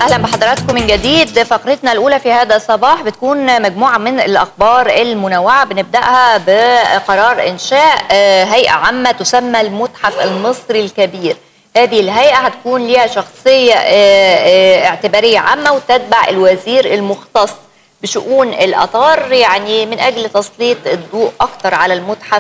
اهلا بحضراتكم من جديد فقرتنا الاولى في هذا الصباح بتكون مجموعه من الاخبار المنوعه بنبداها بقرار انشاء هيئه عامه تسمى المتحف المصري الكبير هذه الهيئه هتكون ليها شخصيه اعتباريه عامه وتتبع الوزير المختص بشؤون الاثار يعني من اجل تسليط الضوء اكثر على المتحف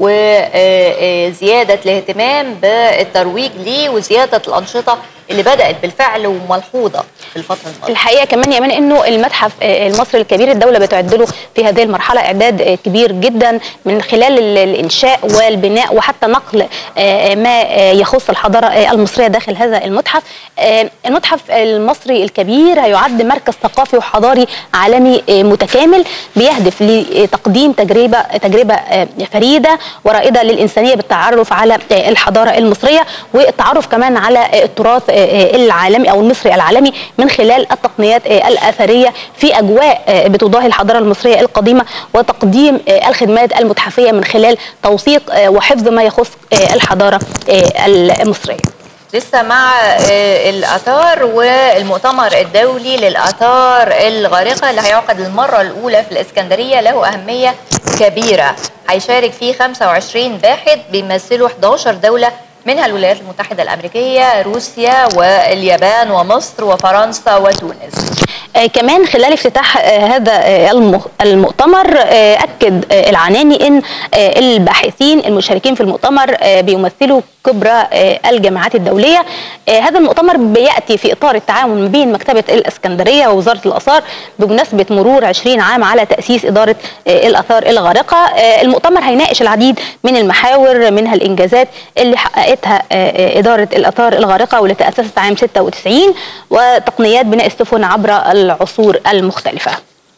وزياده الاهتمام بالترويج ليه وزياده الانشطه اللي بدات بالفعل وملحوظه في الفتره الماضيه. الحقيقه كمان يا من انه المتحف المصري الكبير الدوله بتعد له في هذه المرحله اعداد كبير جدا من خلال الانشاء والبناء وحتى نقل ما يخص الحضاره المصريه داخل هذا المتحف. المتحف المصري الكبير هيعد مركز ثقافي وحضاري عالمي متكامل بيهدف لتقديم تجربه تجربه فريده ورائده للانسانيه بالتعرف على الحضاره المصريه والتعرف كمان على التراث العالمي او المصري العالمي من خلال التقنيات الاثريه في اجواء بتضاهي الحضاره المصريه القديمه وتقديم الخدمات المتحفيه من خلال توثيق وحفظ ما يخص الحضاره المصريه. لسه مع الاثار والمؤتمر الدولي للاثار الغارقه اللي هيعقد للمره الاولى في الاسكندريه له اهميه كبيره هيشارك فيه 25 باحث بيمثلوا 11 دوله منها الولايات المتحدة الأمريكية روسيا واليابان ومصر وفرنسا وتونس آه كمان خلال افتتاح آه هذا آه المؤتمر أكد العناني أن الباحثين المشاركين في المؤتمر بيمثلوا كبرى الجامعات الدولية هذا المؤتمر بيأتي في إطار التعاون بين مكتبة الإسكندرية ووزارة الآثار بمناسبة مرور 20 عام على تأسيس إدارة الآثار الغارقة المؤتمر هيناقش العديد من المحاور منها الإنجازات اللي حققتها إدارة الآثار الغارقة والتي تأسست عام 96 وتقنيات بناء السفن عبر العصور المختلفة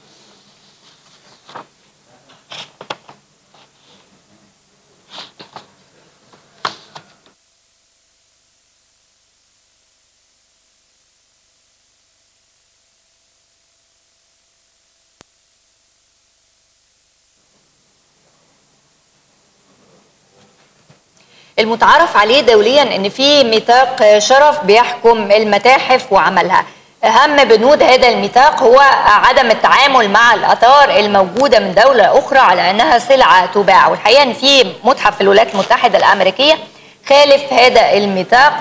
المتعارف عليه دوليا ان في ميثاق شرف بيحكم المتاحف وعملها اهم بنود هذا الميثاق هو عدم التعامل مع الاثار الموجوده من دوله اخرى على انها سلعه تباع والحقيقه ان في متحف في الولايات المتحده الامريكيه خالف هذا الميثاق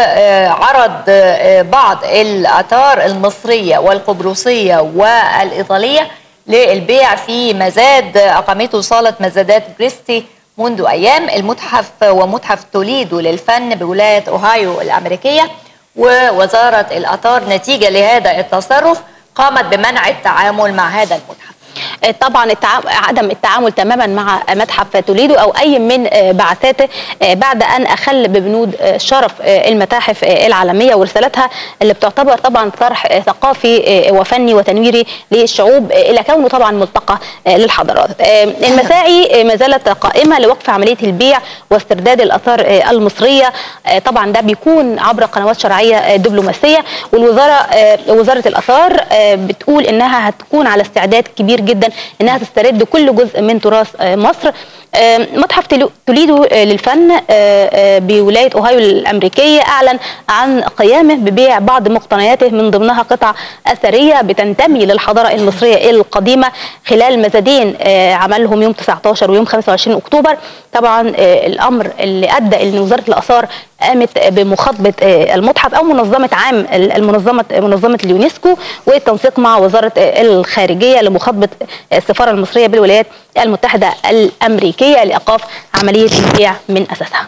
وعرض بعض الاثار المصريه والقبرصيه والايطاليه للبيع في مزاد اقامته صاله مزادات بريستي منذ أيام المتحف ومتحف توليدو للفن بولاية أوهايو الأمريكية ووزارة الآثار نتيجة لهذا التصرف قامت بمنع التعامل مع هذا المتحف طبعا التعامل عدم التعامل تماما مع متحف توليدو او اي من بعثاته بعد ان اخل ببنود شرف المتاحف العالميه ورسالتها اللي بتعتبر طبعا طرح ثقافي وفني وتنويري للشعوب الى كونه طبعا ملتقى للحضارات. المساعي ما زالت قائمه لوقف عمليه البيع واسترداد الاثار المصريه طبعا ده بيكون عبر قنوات شرعيه دبلوماسيه والوزاره وزاره الاثار بتقول انها هتكون على استعداد كبير جدا انها تسترد كل جزء من تراث مصر متحف توليدو للفن بولايه اوهايو الامريكيه اعلن عن قيامه ببيع بعض مقتنياته من ضمنها قطع اثريه بتنتمي للحضاره المصريه القديمه خلال مزادين عملهم يوم 19 ويوم 25 اكتوبر طبعا الامر اللي ادى ان وزاره الاثار قامت بمخاطبه المتحف او منظمه عام المنظمه منظمه اليونسكو والتنسيق مع وزاره الخارجيه لمخاطبه السفاره المصريه بالولايات المتحده الامريكيه لايقاف عمليه البيع من اساسها.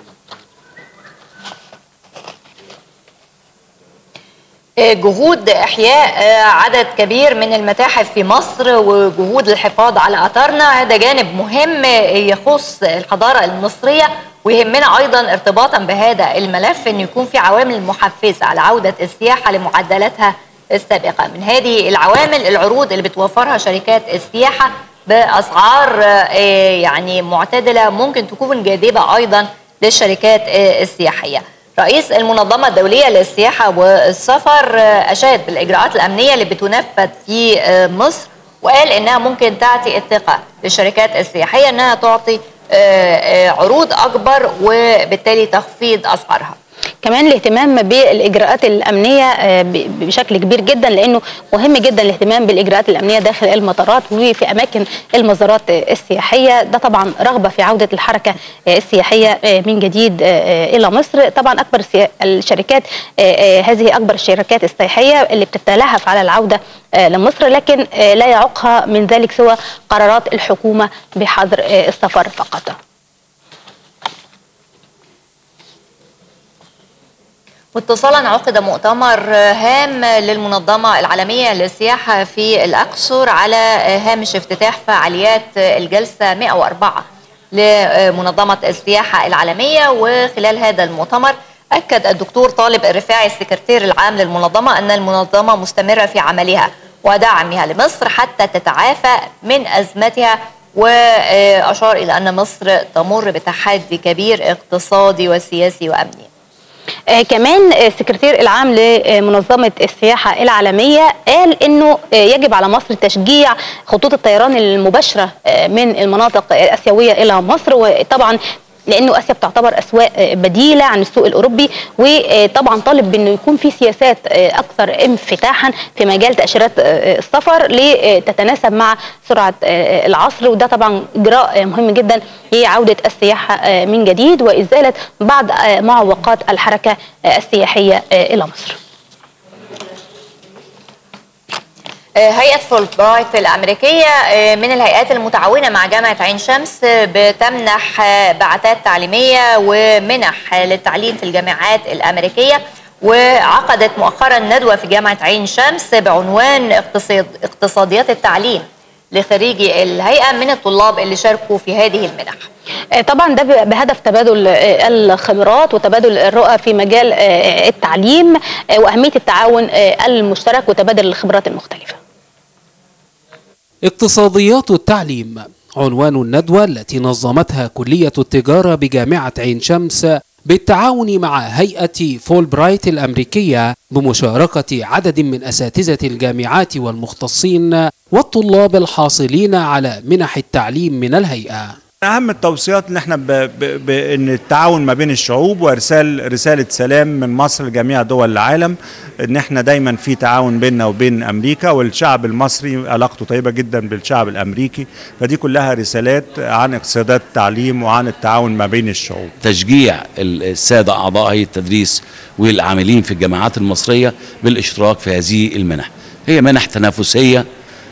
جهود احياء عدد كبير من المتاحف في مصر وجهود الحفاظ على اثارنا هذا جانب مهم يخص الحضاره المصريه ويهمنا ايضا ارتباطا بهذا الملف ان يكون في عوامل محفزه على عوده السياحه لمعدلاتها السابقه من هذه العوامل العروض اللي بتوفرها شركات السياحه باسعار يعني معتدله ممكن تكون جاذبه ايضا للشركات السياحيه رئيس المنظمة الدولية للسياحة والسفر أشاد بالإجراءات الأمنية اللي بتنفذ في مصر وقال إنها ممكن تعطي الثقة للشركات السياحية إنها تعطي عروض أكبر وبالتالي تخفيض أسعارها كمان الاهتمام بالاجراءات الامنيه آه، ب- بشكل كبير جدا لانه مهم جدا الاهتمام بالاجراءات الامنيه داخل المطارات وفي اماكن المزارات آه، السياحيه ده طبعا رغبه في عوده الحركه آه، السياحيه آه، من جديد آه، آه، الى مصر طبعا اكبر السيا- الشركات آه، آه، هذه اكبر الشركات السياحيه اللي بتتلهف على العوده آه، لمصر لكن آه، لا يعوقها من ذلك سوى قرارات الحكومه بحظر آه، السفر فقط واتصالا عقد مؤتمر هام للمنظمة العالمية للسياحة في الأقصر على هامش افتتاح فعاليات الجلسة 104 لمنظمة السياحة العالمية وخلال هذا المؤتمر أكد الدكتور طالب الرفاعي السكرتير العام للمنظمة أن المنظمة مستمرة في عملها ودعمها لمصر حتى تتعافى من أزمتها وأشار إلى أن مصر تمر بتحدي كبير اقتصادي وسياسي وأمني آه كمان آه، السكرتير العام لمنظمة السياحة العالمية قال انه آه يجب على مصر تشجيع خطوط الطيران المباشرة آه من المناطق الاسيوية الى مصر وطبعا لانه اسيا بتعتبر اسواق آه، بديله عن السوق الاوروبي وطبعا طالب بانه يكون في سياسات آه، اكثر انفتاحا في مجال تاشيرات آه، السفر لتتناسب مع سرعه آه، العصر وده طبعا اجراء آه، مهم جدا لعوده السياحه آه، من جديد وازاله بعض آه، معوقات الحركه آه، السياحيه آه، الى مصر. هيئة فولبرايت الأمريكية من الهيئات المتعاونة مع جامعة عين شمس بتمنح بعثات تعليمية ومنح للتعليم في الجامعات الأمريكية وعقدت مؤخرا ندوة في جامعة عين شمس بعنوان اقتصاد اقتصاديات التعليم لخريجي الهيئة من الطلاب اللي شاركوا في هذه المنح آه، طبعا ده ب- بهدف تبادل آه، الخبرات وتبادل الرؤى في مجال آه، التعليم آه، واهميه التعاون آه، المشترك وتبادل الخبرات المختلفه. اقتصاديات التعليم عنوان الندوة التي نظمتها كلية التجارة بجامعة عين شمس بالتعاون مع هيئة فولبرايت الأمريكية بمشاركة عدد من أساتذة الجامعات والمختصين والطلاب الحاصلين على منح التعليم من الهيئة اهم التوصيات ان احنا ب... ب... بان التعاون ما بين الشعوب وارسال رساله سلام من مصر لجميع دول العالم ان احنا دايما في تعاون بيننا وبين امريكا والشعب المصري علاقته طيبه جدا بالشعب الامريكي فدي كلها رسالات عن اقتصادات التعليم وعن التعاون ما بين الشعوب تشجيع السادة أعضاء هيئة التدريس والعاملين في الجامعات المصرية بالاشتراك في هذه المنح هي منح تنافسية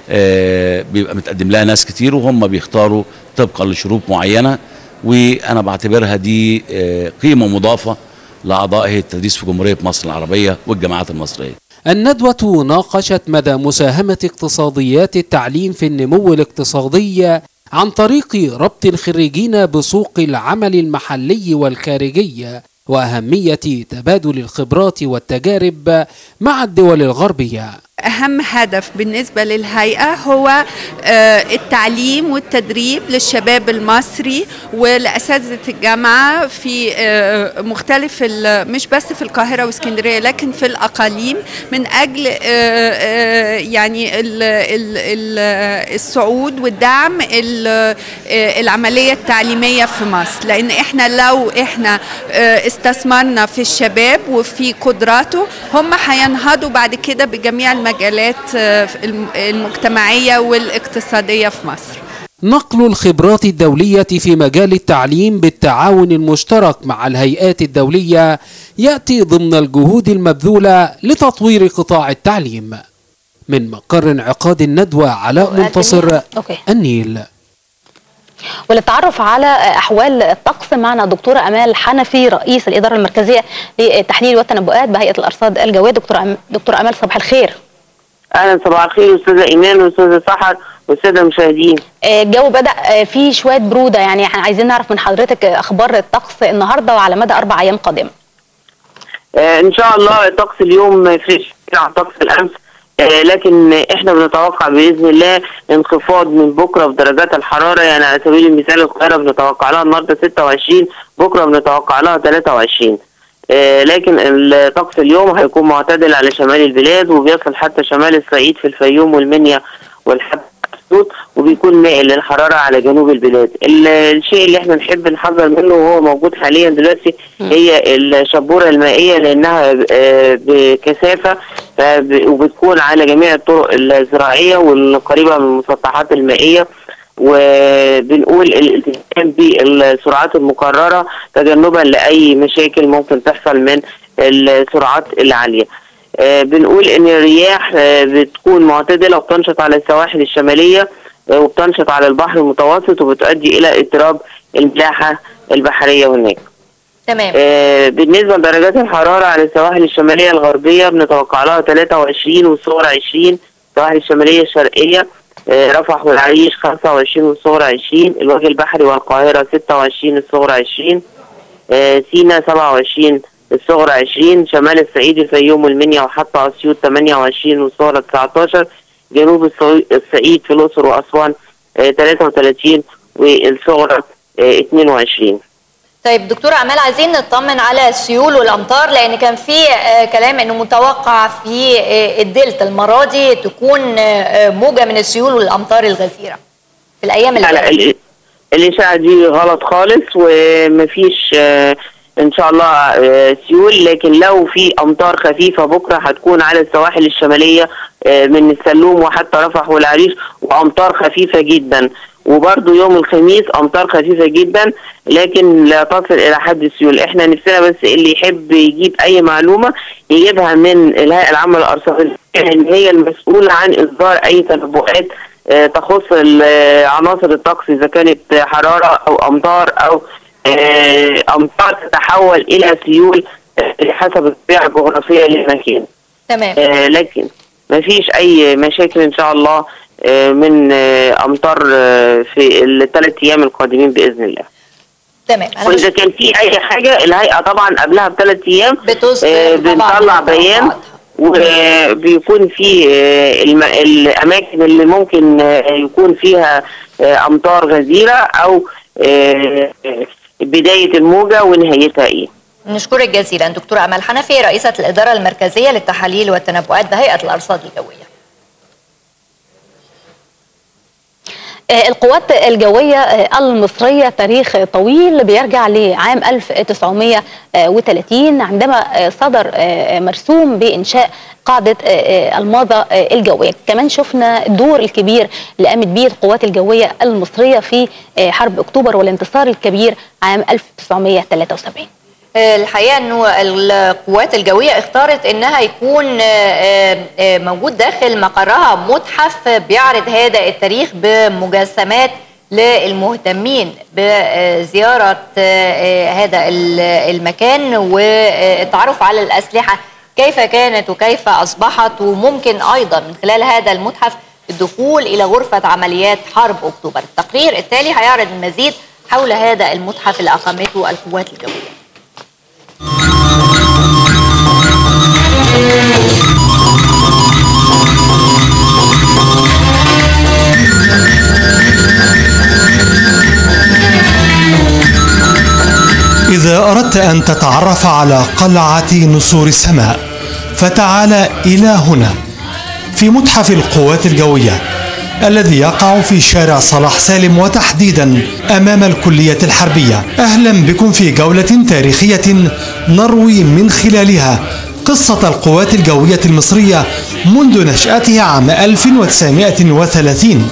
آه، بيبقى متقدم لها ناس كتير وهم بيختاروا طبقا لشروط معينة وأنا بعتبرها دي آه، قيمة مضافة لأعضاء هيئة التدريس في جمهورية مصر العربية والجامعات المصرية الندوة ناقشت مدى مساهمة اقتصاديات التعليم في النمو الاقتصادي عن طريق ربط الخريجين بسوق العمل المحلي والخارجي وأهمية تبادل الخبرات والتجارب مع الدول الغربية أهم هدف بالنسبة للهيئة هو آه، التعليم والتدريب للشباب المصري ولأساتذة الجامعة في آه، مختلف ال- مش بس في القاهرة واسكندرية لكن في الأقاليم من أجل آه، آه، يعني ال- ال- ال- الصعود والدعم ال- آه، العملية التعليمية في مصر لأن إحنا لو إحنا آه، استثمرنا في الشباب وفي قدراته هم هينهضوا بعد كده بجميع المجالات آه، الم- المجتمعية والاقتصادية في مصر نقل الخبرات الدولية في مجال التعليم بالتعاون المشترك مع الهيئات الدولية يأتي ضمن الجهود المبذولة لتطوير قطاع التعليم من مقر انعقاد الندوة علاء منتصر أوكي. النيل وللتعرف على احوال الطقس معنا دكتوره امال حنفي رئيس الاداره المركزيه للتحليل والتنبؤات بهيئه الارصاد الجويه دكتوره أم... دكتوره امال صباح الخير اهلا صباح الخير استاذه ايمان واستاذه سحر والساده المشاهدين آه، الجو بدا آه، فيه شويه بروده يعني احنا عايزين نعرف من حضرتك آه، اخبار الطقس النهارده وعلى مدى اربع ايام قادمه آه ان شاء الله طقس اليوم ما يفرقش كتير عن طقس الامس آه لكن احنا بنتوقع باذن الله انخفاض من بكره في درجات الحراره يعني على سبيل المثال القاهره بنتوقع لها النهارده 26 بكره بنتوقع لها 23 آه لكن الطقس اليوم هيكون معتدل على شمال البلاد وبيصل حتى شمال الصعيد في الفيوم والمنيا والحد متوسط وبيكون مائل للحراره على جنوب البلاد ال- الشيء اللي احنا نحب نحذر منه وهو موجود حاليا دلوقتي هي الشبوره المائيه لانها آه، بكثافه فب- وبتكون على جميع الطرق الزراعيه والقريبه من المسطحات المائيه وبنقول الالتزام بالسرعات المقرره تجنبا لاي مشاكل ممكن تحصل من السرعات العاليه. آه، بنقول ان الرياح آه، بتكون معتدله وبتنشط على السواحل الشماليه آه، وبتنشط على البحر المتوسط وبتؤدي الى اضطراب الملاحه البحريه هناك. تمام آه، بالنسبه لدرجات الحراره على السواحل الشماليه الغربيه بنتوقع لها 23 والصغرى 20 السواحل الشماليه الشرقيه آه، رفح والعريش 25 والصغرى 20 الوجه البحري والقاهره 26 الصغرى 20 آه، سينا 27 الصغرى 20 شمال الصعيد الفيوم والمنيا وحتى اسيوط 28 والصغرى 19 جنوب الصعي- الصعيد في الاقصر واسوان آه، 33 والصغرى آه، 22 طيب دكتور امال عايزين نطمن على السيول والامطار لان كان في آه، كلام انه متوقع في آه، الدلتا المره دي تكون آه، آه، موجه من السيول والامطار الغزيره في الايام اللي لا لا جايه ال- الإشاعة دي غلط خالص ومفيش آه، إن شاء الله آه، سيول لكن لو في أمطار خفيفة بكرة هتكون على السواحل الشمالية آه، من السلوم وحتى رفح والعريش وأمطار خفيفة جدا وبرضه يوم الخميس أمطار خفيفة جدا لكن لا تصل إلى حد السيول إحنا نفسنا بس اللي يحب يجيب أي معلومة يجيبها من الهيئة العامة للأرصاد لأن هي المسؤولة عن إصدار أي تنبؤات آه، تخص ال- آه، عناصر الطقس اذا كانت حراره او امطار او آه، امطار تتحول الى سيول آه، حسب الطبيعه الجغرافيه للمكان تمام آه، لكن ما فيش اي مشاكل ان شاء الله آه، من آه، امطار آه، في الثلاث ايام القادمين باذن الله تمام انا واذا مش كان في اي حاجه الهيئه طبعا قبلها بثلاث ايام بتصدر آه، طبعاً بنطلع بيان توقعاتها. وبيكون في آه، الم- الاماكن اللي ممكن آه، يكون فيها آه، امطار غزيره او آه، بدايه الموجه ونهايتها ايه نشكرك جزيلا دكتورة أمل حنفي رئيسة الإدارة المركزية للتحاليل والتنبؤات بهيئة الأرصاد الجوية آه، القوات الجوية آه، المصرية تاريخ طويل بيرجع لعام 1930 عندما آه، صدر آه، مرسوم بإنشاء قاعدة آه، آه، الماظة آه، الجوية كمان شفنا الدور الكبير اللي قامت بيه القوات الجوية المصرية في آه، حرب أكتوبر والانتصار الكبير عام 1973 الحقيقة أنه القوات الجوية اختارت أنها يكون آه، آه، موجود داخل مقرها متحف بيعرض هذا التاريخ بمجسمات للمهتمين بزيارة آه، هذا المكان والتعرف على الأسلحة كيف كانت وكيف أصبحت وممكن أيضا من خلال هذا المتحف الدخول إلى غرفة عمليات حرب أكتوبر التقرير التالي هيعرض المزيد حول هذا المتحف اللي أقامته القوات الجوية إذا أردت أن تتعرف على قلعة نسور السماء فتعال إلى هنا في متحف القوات الجوية الذي يقع في شارع صلاح سالم وتحديدا أمام الكلية الحربية أهلا بكم في جولة تاريخية نروي من خلالها قصة القوات الجوية المصرية منذ نشأتها عام 1930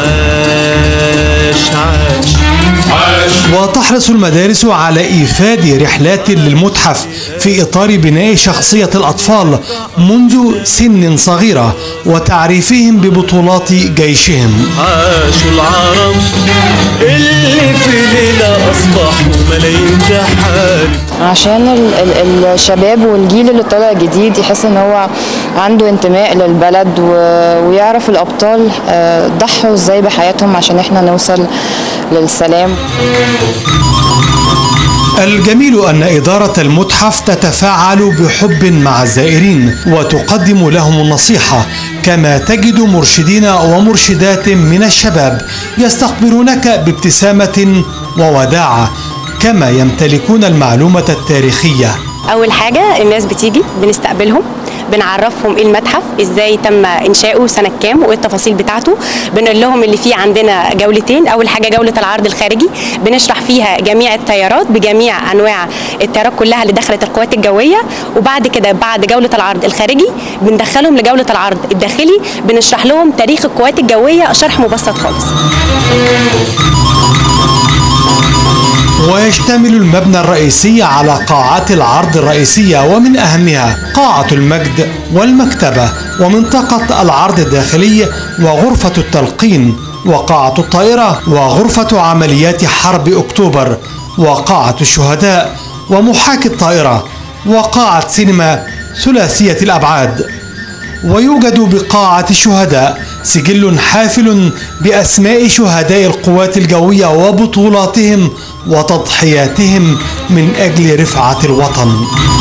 عاش عاش وتحرص المدارس على إيفاد رحلات للمتحف في إطار بناء شخصية الأطفال منذ سن صغيرة وتعريفهم ببطولات جيشهم عاشوا العرب اللي في ليلة أصبحوا ملايين تحارب عشان ال- ال- الشباب والجيل اللي طالع جديد يحس ان هو عنده انتماء للبلد و- ويعرف الابطال آه، ضحوا ازاي بحياتهم عشان احنا نوصل للسلام الجميل أن إدارة المتحف تتفاعل بحب مع الزائرين وتقدم لهم النصيحة كما تجد مرشدين ومرشدات من الشباب يستقبلونك بابتسامة ووداعة كما يمتلكون المعلومة التاريخية اول حاجه الناس بتيجي بنستقبلهم بنعرفهم ايه المتحف ازاي تم انشاؤه سنه كام وايه التفاصيل بتاعته بنقول لهم اللي فيه عندنا جولتين اول حاجه جوله العرض الخارجي بنشرح فيها جميع التيارات بجميع انواع التيارات كلها اللي دخلت القوات الجويه وبعد كده بعد جوله العرض الخارجي بندخلهم لجوله العرض الداخلي بنشرح لهم تاريخ القوات الجويه شرح مبسط خالص ويشتمل المبنى الرئيسي على قاعات العرض الرئيسية ومن أهمها قاعة المجد والمكتبة ومنطقة العرض الداخلي وغرفة التلقين وقاعة الطائرة وغرفة عمليات حرب أكتوبر وقاعة الشهداء ومحاكي الطائرة وقاعة سينما ثلاثية الأبعاد ويوجد بقاعة الشهداء سجل حافل بأسماء شهداء القوات الجوية وبطولاتهم وتضحياتهم من أجل رفعة الوطن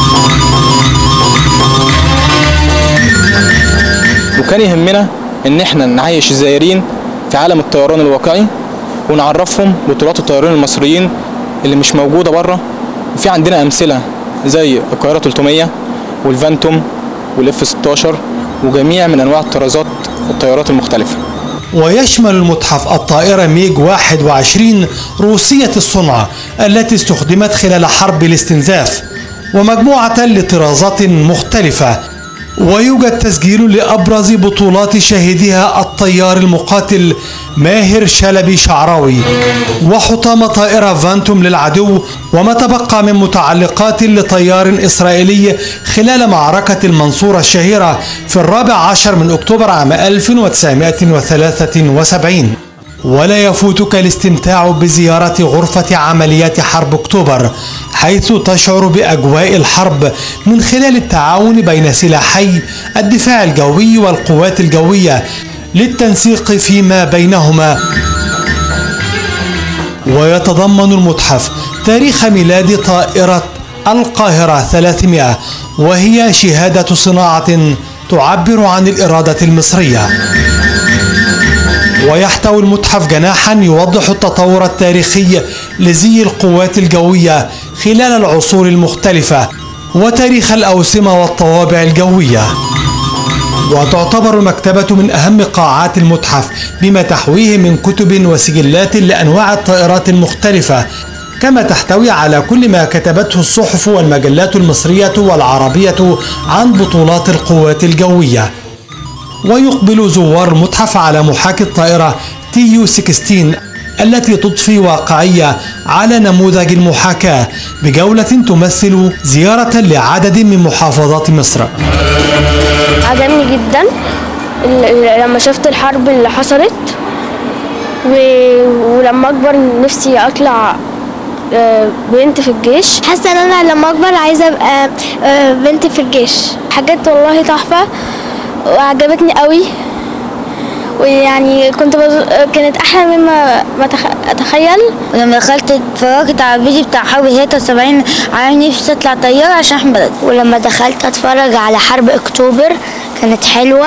وكان يهمنا ان احنا نعيش الزائرين في عالم الطيران الواقعي ونعرفهم بطولات الطيارين المصريين اللي مش موجوده بره وفي عندنا امثله زي القاهره 300 والفانتوم والاف 16 وجميع من انواع الطرازات الطيارات المختلفه ويشمل المتحف الطائرة ميج 21 روسية الصنع التي استخدمت خلال حرب الاستنزاف ومجموعة لطرازات مختلفة ويوجد تسجيل لأبرز بطولات شاهدها الطيار المقاتل ماهر شلبي شعراوي وحطام طائرة فانتوم للعدو وما تبقى من متعلقات لطيار إسرائيلي خلال معركة المنصورة الشهيرة في الرابع عشر من أكتوبر عام 1973 ولا يفوتك الاستمتاع بزيارة غرفة عمليات حرب أكتوبر حيث تشعر بأجواء الحرب من خلال التعاون بين سلاحي الدفاع الجوي والقوات الجوية للتنسيق فيما بينهما ويتضمن المتحف تاريخ ميلاد طائرة القاهرة 300 وهي شهادة صناعة تعبر عن الإرادة المصرية ويحتوي المتحف جناحا يوضح التطور التاريخي لزي القوات الجوية خلال العصور المختلفة وتاريخ الأوسمة والطوابع الجوية وتعتبر المكتبة من أهم قاعات المتحف بما تحويه من كتب وسجلات لأنواع الطائرات المختلفة كما تحتوي على كل ما كتبته الصحف والمجلات المصرية والعربية عن بطولات القوات الجوية ويقبل زوار المتحف على محاكي الطائرة تي يو 16 التي تضفي واقعية على نموذج المحاكاة بجولة تمثل زيارة لعدد من محافظات مصر عجبني جدا ال- ال- لما شفت الحرب اللي حصلت و... ولما اكبر نفسي اطلع آه، بنت في الجيش حاسه ان انا لما اكبر عايزه ابقى آه، بنت في الجيش حاجات والله تحفه وعجبتني قوي ويعني كنت بز... كانت احلى مما ما تخ... اتخيل ولما دخلت اتفرجت على الفيديو بتاع حرب 73 عامل نفسي اطلع طيارة عشان احمي بلدي ولما دخلت اتفرج على حرب اكتوبر كانت حلوه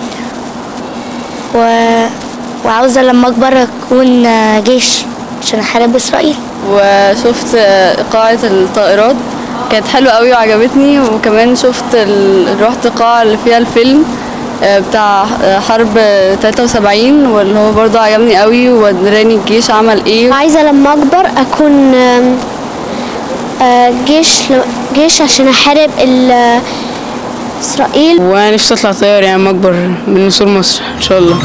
و... وعاوزه لما اكبر اكون جيش عشان احارب اسرائيل وشفت قاعة الطائرات كانت حلوة قوي وعجبتني وكمان شفت ال... رحت القاعة اللي فيها الفيلم آه، بتاع حرب 73 واللي هو برضه عجبني قوي ووراني الجيش عمل ايه عايزه لما اكبر اكون آم، آه، جيش جيش عشان احارب ال- اسرائيل ونفسي اطلع طيار يعني لما اكبر من نسور مصر ان شاء الله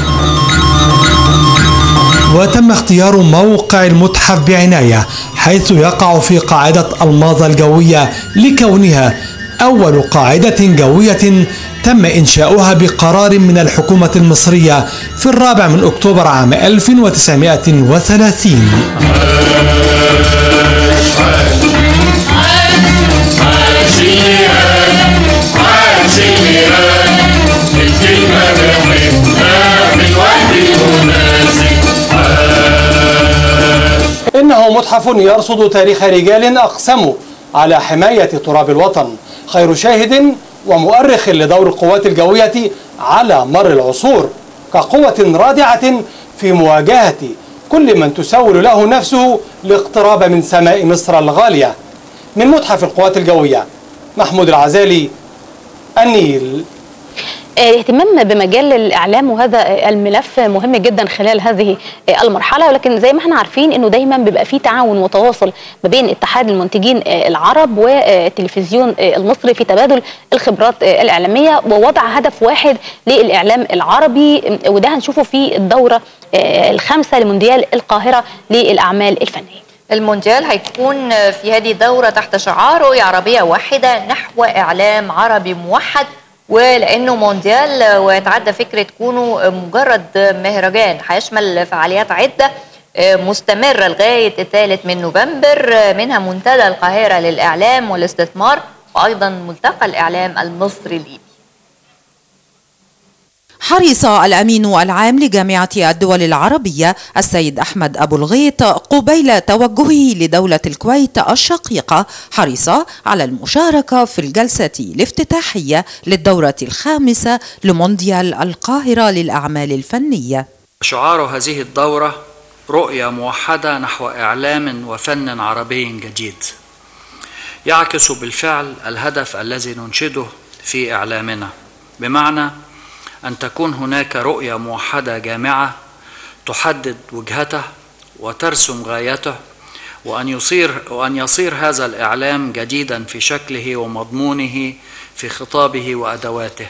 وتم اختيار موقع المتحف بعناية حيث يقع في قاعدة الماظة الجوية لكونها أول قاعدة جوية تم إنشاؤها بقرار من الحكومة المصرية في الرابع من أكتوبر عام 1930 إنه متحف يرصد تاريخ رجال أقسموا على حماية تراب الوطن خير شاهد ومؤرخ لدور القوات الجوية على مر العصور كقوة رادعة في مواجهة كل من تسول له نفسه الاقتراب من سماء مصر الغالية من متحف القوات الجوية محمود العزالي النيل الاهتمام بمجال الاعلام وهذا الملف مهم جدا خلال هذه المرحله ولكن زي ما احنا عارفين انه دايما بيبقى في تعاون وتواصل ما بين اتحاد المنتجين العرب والتلفزيون المصري في تبادل الخبرات الاعلاميه ووضع هدف واحد للاعلام العربي وده هنشوفه في الدوره الخامسه لمونديال القاهره للاعمال الفنيه المونديال هيكون في هذه الدورة تحت شعار رؤية عربية واحدة نحو إعلام عربي موحد ولانه مونديال ويتعدى فكره كونه مجرد مهرجان هيشمل فعاليات عده مستمره لغايه الثالث من نوفمبر منها منتدى القاهره للاعلام والاستثمار وايضا ملتقى الاعلام المصري الليبي حرص الأمين العام لجامعة الدول العربية السيد أحمد أبو الغيط قبيل توجهه لدولة الكويت الشقيقة حرص على المشاركة في الجلسة الافتتاحية للدورة الخامسة لمونديال القاهرة للأعمال الفنية شعار هذه الدورة رؤية موحدة نحو إعلام وفن عربي جديد يعكس بالفعل الهدف الذي ننشده في إعلامنا بمعنى أن تكون هناك رؤية موحدة جامعة تحدد وجهته وترسم غايته وأن يصير وأن يصير هذا الإعلام جديدا في شكله ومضمونه في خطابه وأدواته.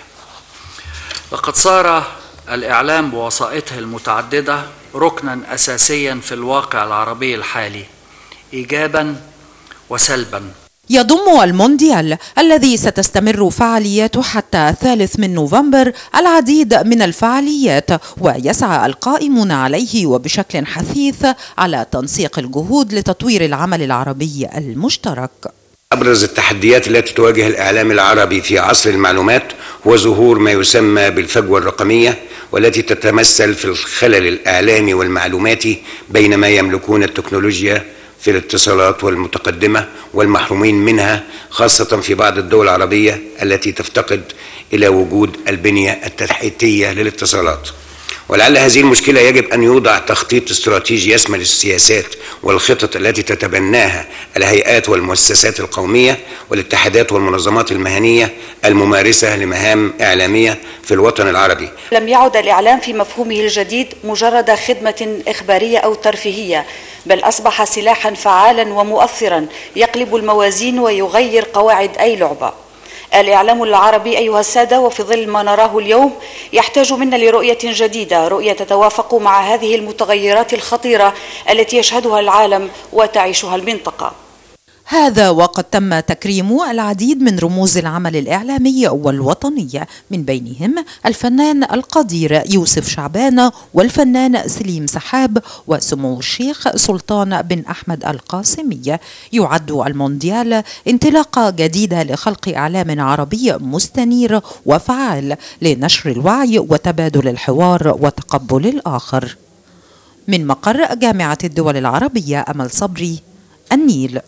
لقد صار الإعلام بوسائطه المتعددة ركنا أساسيا في الواقع العربي الحالي إيجابا وسلبا يضم المونديال الذي ستستمر فعالياته حتى الثالث من نوفمبر العديد من الفعاليات ويسعى القائمون عليه وبشكل حثيث على تنسيق الجهود لتطوير العمل العربي المشترك أبرز التحديات التي تواجه الإعلام العربي في عصر المعلومات هو ظهور ما يسمى بالفجوة الرقمية والتي تتمثل في الخلل الإعلامي والمعلوماتي بين ما يملكون التكنولوجيا في الاتصالات والمتقدمة والمحرومين منها خاصة في بعض الدول العربية التي تفتقد إلى وجود البنية التحتية للاتصالات ولعل هذه المشكلة يجب أن يوضع تخطيط استراتيجي يشمل السياسات والخطط التي تتبناها الهيئات والمؤسسات القومية والاتحادات والمنظمات المهنية الممارسة لمهام إعلامية في الوطن العربي لم يعد الإعلام في مفهومه الجديد مجرد خدمة إخبارية أو ترفيهية بل أصبح سلاحا فعالا ومؤثرا يقلب الموازين ويغير قواعد أي لعبة الإعلام العربي أيها السادة وفي ظل ما نراه اليوم يحتاج منا لرؤية جديدة رؤية تتوافق مع هذه المتغيرات الخطيرة التي يشهدها العالم وتعيشها المنطقة هذا وقد تم تكريم العديد من رموز العمل الإعلامي والوطني من بينهم الفنان القدير يوسف شعبان والفنان سليم سحاب وسمو الشيخ سلطان بن أحمد القاسمي يعد المونديال انطلاقة جديدة لخلق إعلام عربي مستنير وفعال لنشر الوعي وتبادل الحوار وتقبل الآخر من مقر جامعة الدول العربية أمل صبري النيل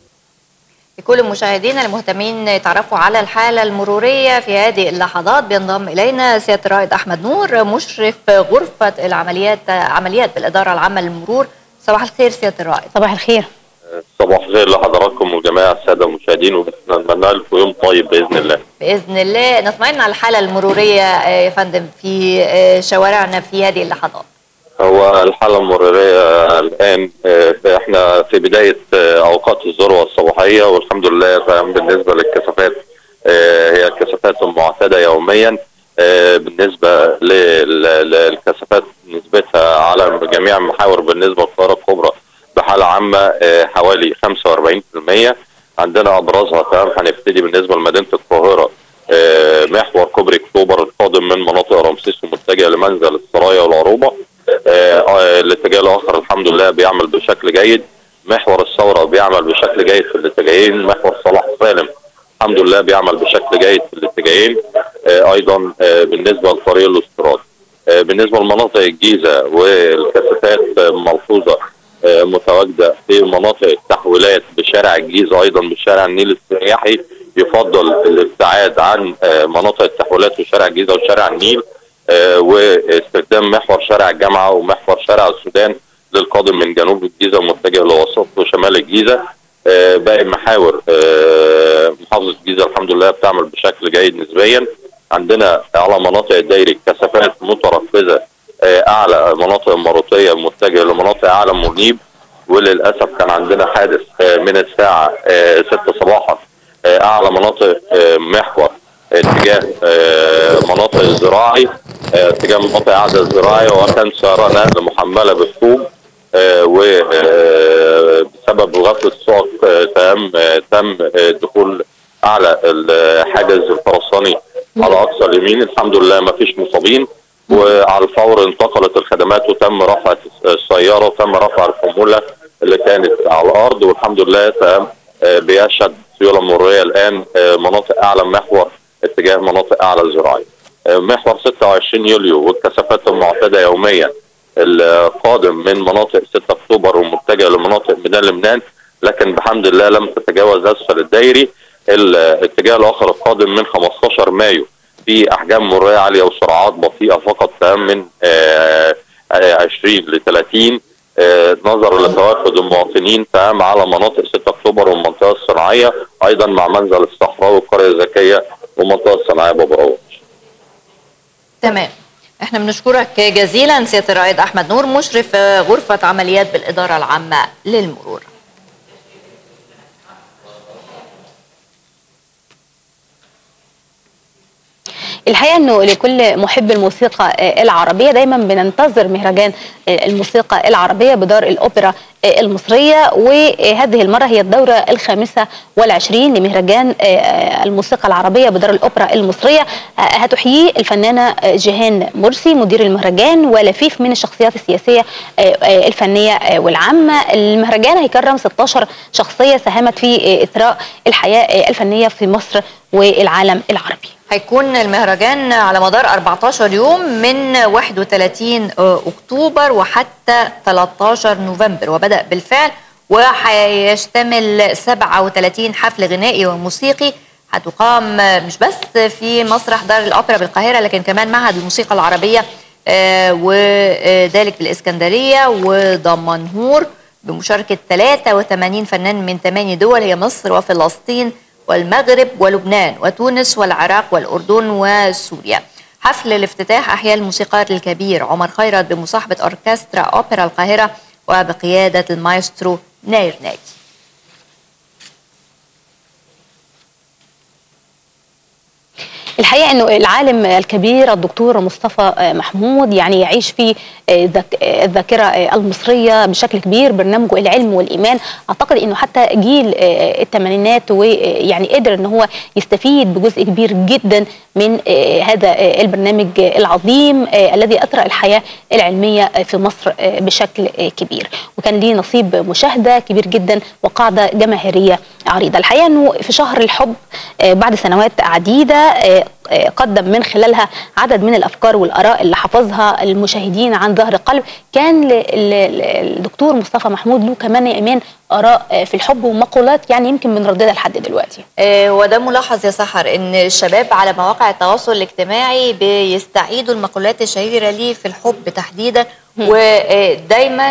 لكل مشاهدينا المهتمين يتعرفوا على الحالة المرورية في هذه اللحظات بينضم إلينا سيادة الرائد أحمد نور مشرف غرفة العمليات عمليات بالإدارة العامة للمرور صباح الخير سيادة الرائد صباح الخير صباح الخير لحضراتكم وجميع السادة المشاهدين ونتمنى لكم يوم طيب بإذن الله بإذن الله نطمئن على الحالة المرورية يا فندم في شوارعنا في هذه اللحظات هو الحالة المرورية الآن احنا في بداية أوقات الذروة الصباحية والحمد لله بالنسبة للكثافات هي الكثافات المعتادة يوميا بالنسبة للكثافات نسبتها على جميع المحاور بالنسبة للقاهرة الكبرى بحالة عامة حوالي 45% عندنا أبرزها تمام هنبتدي بالنسبة لمدينة القاهرة محور كوبري أكتوبر القادم من مناطق رمسيس ومتجه لمنزل السرايا والعروبة آه الاتجاه الاخر الحمد لله بيعمل بشكل جيد محور الثوره بيعمل بشكل جيد في الاتجاهين محور صلاح سالم الحمد لله بيعمل بشكل جيد في الاتجاهين آه ايضا آه بالنسبه لطريق الاستيراد بالنسبه لمناطق الجيزه والكثافات ملحوظه متواجده في مناطق التحويلات بشارع الجيزه ايضا بشارع النيل السياحي يفضل الابتعاد عن مناطق التحويلات وشارع الجيزه وشارع النيل آه واستخدام محور شارع الجامعه ومحور شارع السودان للقادم من جنوب الجيزه ومتجه لوسط وشمال الجيزه آه باقي محاور آه محافظه الجيزه الحمد لله بتعمل بشكل جيد نسبيا عندنا على مناطق الدايري كثافات متركزه آه، اعلى مناطق المروطيه متجهه لمناطق اعلى منيب وللاسف كان عندنا حادث آه، من الساعه 6 صباحا آه، اعلى مناطق آه، محور اتجاه آه، مناطق الزراعي آه، اتجاه مناطق اعلى الزراعي وكان سياره نقل محمله بالطوب وبسبب غفله السوق آه، تم آه، تم آه، دخول اعلى الحاجز الفرساني على اقصى اليمين الحمد لله ما فيش مصابين وعلى الفور انتقلت الخدمات وتم رفع السياره وتم رفع الحموله اللي كانت على الارض والحمد لله تم آه، بيشهد سيوله مروريه الان آه، مناطق اعلى محور اتجاه مناطق اعلى الزراعي آه، محور 26 يوليو والكثافات المعتاده يوميا القادم من مناطق 6 اكتوبر ومتجه لمناطق ميدان لبنان لكن بحمد الله لم تتجاوز اسفل الدايري الاتجاه الاخر القادم من 15 مايو في احجام مروريه عاليه وسرعات بطيئه فقط تمام من آه، آه، 20 ل 30 آه، نظرا لتوافد المواطنين تمام على مناطق 6 اكتوبر والمنطقه الصناعيه ايضا مع منزل الصحراء والقريه الذكيه والمنطقه الصناعيه بابراوي تمام احنا بنشكرك جزيلا سياده الرائد احمد نور مشرف غرفه عمليات بالاداره العامه للمرور الحقيقه انه لكل محب الموسيقى آه، العربيه دايما بننتظر مهرجان آه، الموسيقى العربيه بدار الاوبرا آه، المصريه وهذه المره هي الدوره الخامسه والعشرين لمهرجان آه، الموسيقى العربيه بدار الاوبرا المصريه آه، هتحييه الفنانه آه، جيهان مرسي مدير المهرجان ولفيف من الشخصيات السياسيه آه، آه، الفنيه آه، والعامه المهرجان هيكرم 16 شخصيه ساهمت في آه، اثراء الحياه آه، الفنيه في مصر والعالم العربي هيكون المهرجان على مدار 14 يوم من 31 اكتوبر وحتى 13 نوفمبر وبدا بالفعل وهيشتمل 37 حفل غنائي وموسيقي هتقام مش بس في مسرح دار الاوبرا بالقاهره لكن كمان معهد الموسيقى العربيه آه، وذلك بالاسكندريه ودمنهور بمشاركه 83 فنان من 8 دول هي مصر وفلسطين والمغرب ولبنان وتونس والعراق والأردن وسوريا حفل الافتتاح أحيا الموسيقار الكبير عمر خيرت بمصاحبة أوركسترا أوبرا القاهرة وبقيادة المايسترو ناير ناجي الحقيقه انه العالم الكبير الدكتور مصطفى محمود يعني يعيش في ذاك- الذاكره المصريه بشكل كبير برنامجه العلم والايمان اعتقد انه حتى جيل الثمانينات ويعني قدر ان هو يستفيد بجزء كبير جدا من هذا البرنامج العظيم الذي اثرى الحياه العلميه في مصر بشكل كبير وكان ليه نصيب مشاهده كبير جدا وقاعده جماهيريه عريضه الحقيقه انه في شهر الحب بعد سنوات عديده قدم من خلالها عدد من الافكار والاراء اللي حفظها المشاهدين عن ظهر قلب كان ل- ل- الدكتور مصطفى محمود له كمان يا ايمان اراء في الحب ومقولات يعني يمكن بنرددها لحد دلوقتي آه، وده ملاحظ يا سحر ان الشباب على مواقع التواصل الاجتماعي بيستعيدوا المقولات الشهيره ليه في الحب تحديدا ودايما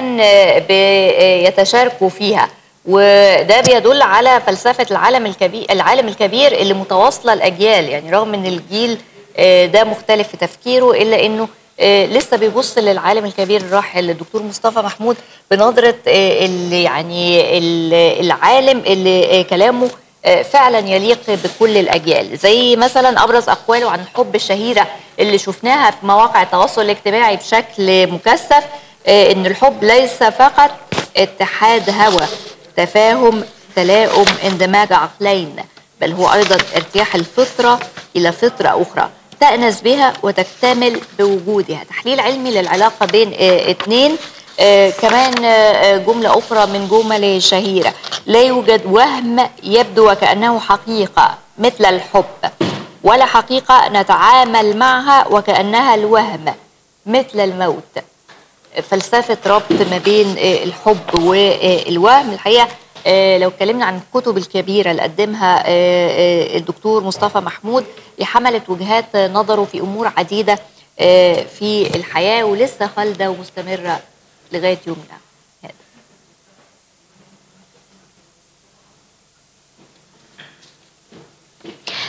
بيتشاركوا فيها وده بيدل على فلسفه العالم الكبير العالم الكبير اللي متواصله الاجيال يعني رغم ان الجيل آه، ده مختلف في تفكيره الا انه آه، لسه بيبص للعالم الكبير الراحل الدكتور مصطفى محمود بنظره آه، اللي يعني ال- العالم اللي آه، كلامه آه، فعلا يليق بكل الاجيال زي مثلا ابرز اقواله عن الحب الشهيره اللي شفناها في مواقع التواصل الاجتماعي بشكل مكثف آه، ان الحب ليس فقط اتحاد هوى تفاهم تلاؤم اندماج عقلين بل هو ايضا ارتياح الفطره الى فطره اخرى تأنس بها وتكتمل بوجودها تحليل علمي للعلاقة بين آه، اتنين آه، كمان آه، جملة أخرى من جمل شهيرة لا يوجد وهم يبدو وكأنه حقيقة مثل الحب ولا حقيقة نتعامل معها وكأنها الوهم مثل الموت فلسفة ربط ما بين آه، الحب والوهم الحقيقة آه، لو اتكلمنا عن الكتب الكبيرة اللي قدمها آه، آه، الدكتور مصطفى محمود اللي حملت وجهات نظره في أمور عديدة آه، في الحياة ولسه خالدة ومستمرة لغاية يومنا هذا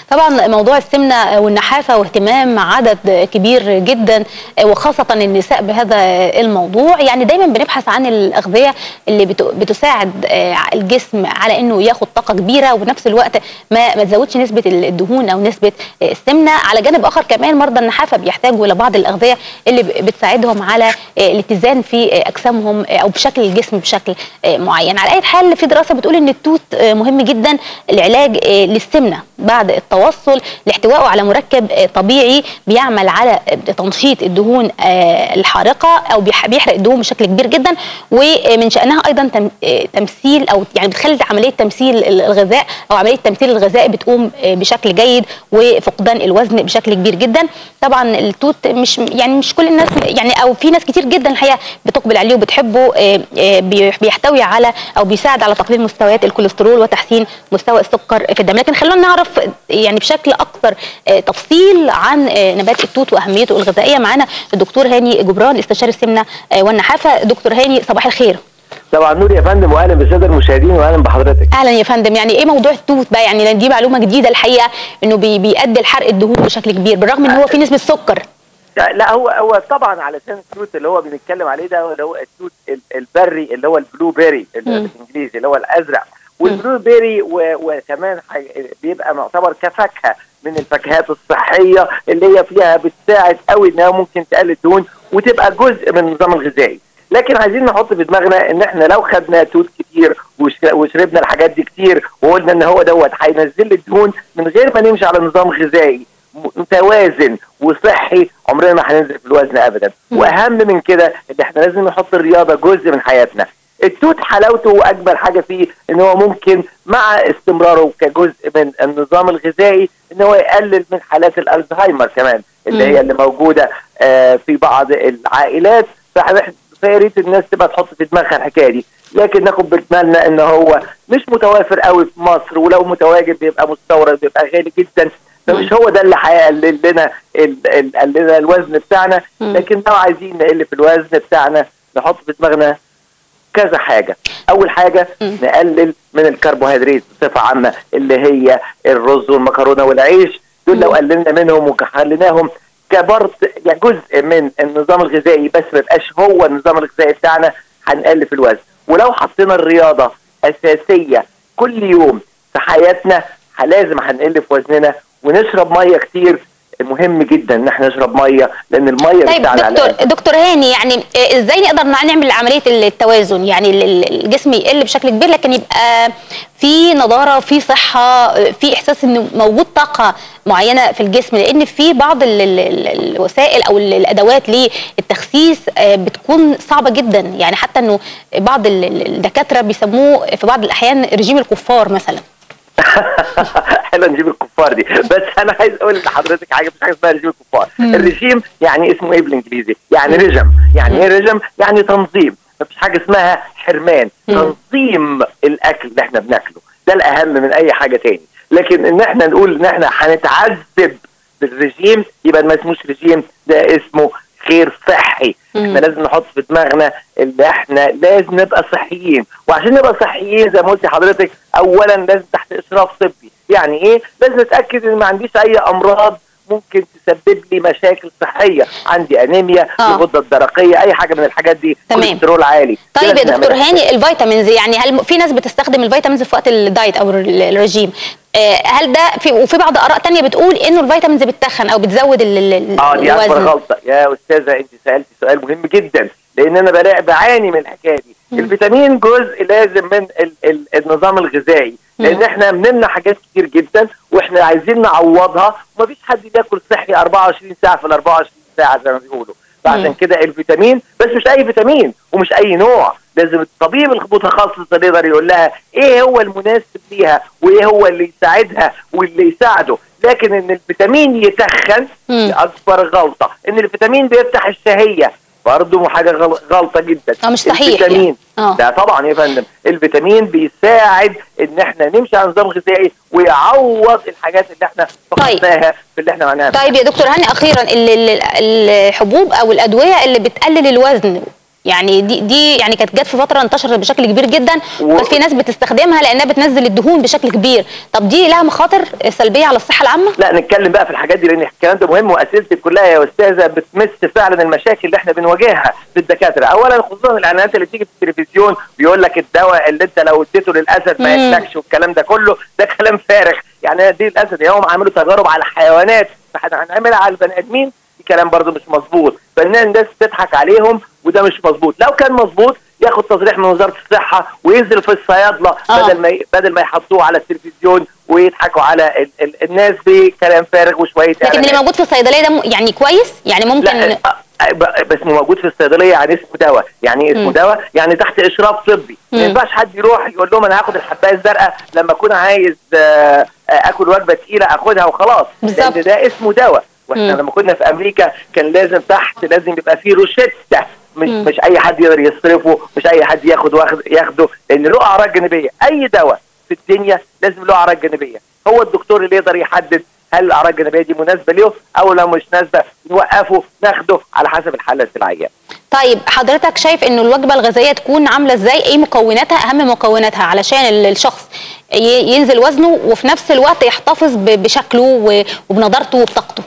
طبعا موضوع السمنه والنحافه واهتمام عدد كبير جدا وخاصه النساء بهذا الموضوع يعني دايما بنبحث عن الاغذيه اللي بت- بتساعد آه، الجسم على انه ياخد طاقه كبيره وفي نفس الوقت ما ما تزودش نسبه الدهون او نسبه آه، السمنه على جانب اخر كمان مرضى النحافه بيحتاجوا الى بعض الاغذيه اللي ب- بتساعدهم على آه، الاتزان في آه، اجسامهم آه، او بشكل الجسم بشكل آه، معين على اي حال في دراسه بتقول ان التوت آه، مهم جدا العلاج آه، للسمنه بعد التوصل لاحتوائه على مركب آه، طبيعي بيعمل على آه، تنشيط الدهون آه، الحارقه او بيح- بيحرق الدهون بشكل كبير جدا ومن شانها ايضا تم- آه، تمثيل او يعني بتخلي عمليه تمثيل ال- الغذاء او عمليه تمثيل الغذاء بتقوم آه، بشكل جيد وفقدان الوزن بشكل كبير جدا طبعا التوت مش يعني مش كل الناس يعني او في ناس كتير جدا الحقيقه بتقبل عليه وبتحبه آه، آه، بي- بيحتوي على او بيساعد على تقليل مستويات الكوليسترول وتحسين مستوى السكر في الدم لكن خلونا نعرف يعني بشكل اكثر آه، تفصيل عن آه، نبات التوت واهميته الغذائيه معانا الدكتور هاني جبران استشاري السمنه آه، والنحافه دكتور هاني صباح الخير طبعا نور يا فندم واهلا بالساده المشاهدين واهلا بحضرتك اهلا يا فندم يعني ايه موضوع التوت بقى يعني دي معلومه جديده الحقيقه انه بي بيؤدي لحرق الدهون بشكل كبير بالرغم ان هو فيه نسبه سكر لا هو هو طبعا علشان التوت اللي هو بنتكلم عليه ده اللي هو التوت ال- البري اللي هو البلو بيري اللي مم. بالانجليزي اللي هو الازرق والبلو بيري و- وكمان حاجة- بيبقى معتبر كفاكهه من الفاكهات الصحيه اللي هي فيها بتساعد قوي انها ممكن تقلل دهون وتبقى جزء من النظام الغذائي لكن عايزين نحط في دماغنا ان احنا لو خدنا توت كتير وش- وشربنا الحاجات دي كتير وقلنا ان هو دوت هينزل لي الدهون من غير ما نمشي على نظام غذائي متوازن وصحي عمرنا ما هننزل في الوزن ابدا واهم من كده ان احنا لازم نحط الرياضه جزء من حياتنا التوت حلاوته واجمل حاجه فيه ان هو ممكن مع استمراره كجزء من النظام الغذائي ان هو يقلل من حالات الالزهايمر كمان اللي مم. هي اللي موجوده آه، في بعض العائلات فإحنا- فيا ريت الناس تبقى تحط في دماغها الحكايه دي لكن ناخد بالنا ان هو مش متوافر قوي في مصر ولو متواجد بيبقى مستورد بيبقى غالي جدا فمش هو ده اللي هيقلل لنا ال- ال- قلل لنا الوزن بتاعنا لكن لو عايزين نقل في الوزن بتاعنا نحط في دماغنا كذا حاجه اول حاجه نقلل من الكربوهيدرات بصفه عامه اللي هي الرز والمكرونه والعيش دول لو قللنا منهم وخليناهم كبرت يعني جزء من النظام الغذائي بس ما يبقاش هو النظام الغذائي بتاعنا هنقل في الوزن ولو حطينا الرياضه اساسيه كل يوم في حياتنا ه- لازم هنقل في وزننا ونشرب ميه كتير مهم جدا ان احنا نشرب ميه لان الميه طيب بتساعد على دكتور دكتور هاني يعني آه، ازاي نقدر نع- نعمل عمليه التوازن يعني ال- ال- الجسم يقل بشكل كبير لكن يبقى في نضاره في صحه آه، في احساس انه موجود طاقه معينه في الجسم لان في بعض ال ال ال الوسائل او ال- الادوات للتخسيس آه، بتكون صعبه جدا يعني حتى انه بعض ال- ال- الدكاتره بيسموه في بعض الاحيان رجيم الكفار مثلا حلو نجيب الكفار دي بس انا عايز اقول لحضرتك حاجه مش حاجه اسمها رجيم الكفار مم. الرجيم يعني اسمه ايه بالانجليزي يعني رجم يعني ايه رجم يعني تنظيم مفيش حاجه اسمها حرمان تنظيم الاكل اللي احنا بناكله ده الاهم من اي حاجه تاني لكن ان احنا نقول ان احنا هنتعذب بالرجيم يبقى ما اسموش رجيم ده اسمه خير صحي احنا لازم نحط في دماغنا ان احنا لازم نبقى صحيين وعشان نبقى صحيين زي ما قلت لحضرتك اولا لازم تحت اشراف طبي يعني ايه لازم اتاكد ان ما عنديش اي امراض ممكن تسبب لي مشاكل صحيه عندي انيميا الغده الدرقيه اي حاجه من الحاجات دي تمام. كوليسترول عالي طيب دي يا لازم دكتور نعملها. هاني الفيتامينز يعني هل في ناس بتستخدم الفيتامينز في وقت الدايت او ال- الرجيم آه، هل ده في وفي بعض اراء تانية بتقول انه الفيتامينز بتتخن او بتزود ال- ال- اه دي اكبر الوزن غلطه يا استاذه انت سالتي سؤال مهم جدا لان انا بلاقي بعاني من الحكايه دي الفيتامين جزء لازم من ال ال النظام الغذائي لان احنا بنمنع حاجات كتير جدا واحنا عايزين نعوضها ومفيش حد بياكل صحي 24 ساعه في ال 24 ساعه زي ما بيقولوا فعشان كده الفيتامين بس مش اي فيتامين ومش اي نوع لازم الطبيب المتخصص اللي يقدر يقول لها ايه هو المناسب ليها وايه هو اللي يساعدها واللي يساعده لكن ان الفيتامين يتخن دي اكبر غلطه ان الفيتامين بيفتح الشهيه برضه حاجه غل- غلطه جدا اه مش صحيح الفيتامين يعني. اه. لا طبعا يا فندم الفيتامين بيساعد ان احنا نمشي على نظام غذائي ويعوض الحاجات اللي احنا فقدناها في اللي احنا معناها طيب يا دكتور هاني اخيرا ال- ال- الحبوب او الادويه اللي بتقلل الوزن يعني دي دي يعني كانت جت في فتره انتشرت بشكل كبير جدا وكانت في ناس بتستخدمها لانها بتنزل الدهون بشكل كبير طب دي لها مخاطر سلبيه على الصحه العامه لا نتكلم بقى في الحاجات دي لان الكلام ده مهم واسئلتك كلها يا استاذه بتمس فعلا المشاكل اللي احنا بنواجهها في الدكاتره اولا خصوصا الاعلانات اللي بتيجي في التلفزيون بيقول لك الدواء اللي انت لو اديته للاسد ما مم. يهلكش والكلام ده كله ده كلام فارغ يعني دي الاسد يوم عملوا تجارب على الحيوانات فاحنا هنعملها على البني ادمين دي كلام برضو مش مظبوط فان الناس تضحك عليهم وده مش مظبوط لو كان مظبوط ياخد تصريح من وزاره الصحه وينزل في الصيادله آه. بدل ما ي- بدل ما يحطوه على التلفزيون ويضحكوا على ال ال الناس بكلام فارغ وشويه لكن اللي إعلانات. موجود في الصيدليه ده م- يعني كويس يعني ممكن لا آه، ب- بس موجود في الصيدليه يعني اسمه دواء يعني اسمه مم. دواء يعني تحت اشراف طبي مم. ما ينفعش حد يروح يقول لهم انا هاخد الحبايه الزرقاء لما اكون عايز آه، آه، اكل وجبه تقيله اخدها وخلاص بالظبط. لان ده اسمه دواء واحنا مم. لما كنا في امريكا كان لازم تحت لازم يبقى فيه روشته مش مم. مش اي حد يقدر يصرفه مش اي حد ياخد واخد ياخده لان له اعراض جانبيه اي دواء في الدنيا لازم له اعراض جانبيه هو الدكتور اللي يقدر يحدد هل الاعراض الجانبيه دي مناسبه له او لو مش مناسبه نوقفه ناخده على حسب الحاله العيان طيب حضرتك شايف انه الوجبه الغذائيه تكون عامله ازاي ايه مكوناتها اهم مكوناتها علشان ال- الشخص ي- ينزل وزنه وفي نفس الوقت يحتفظ ب- بشكله و- وبنضارته وبطاقته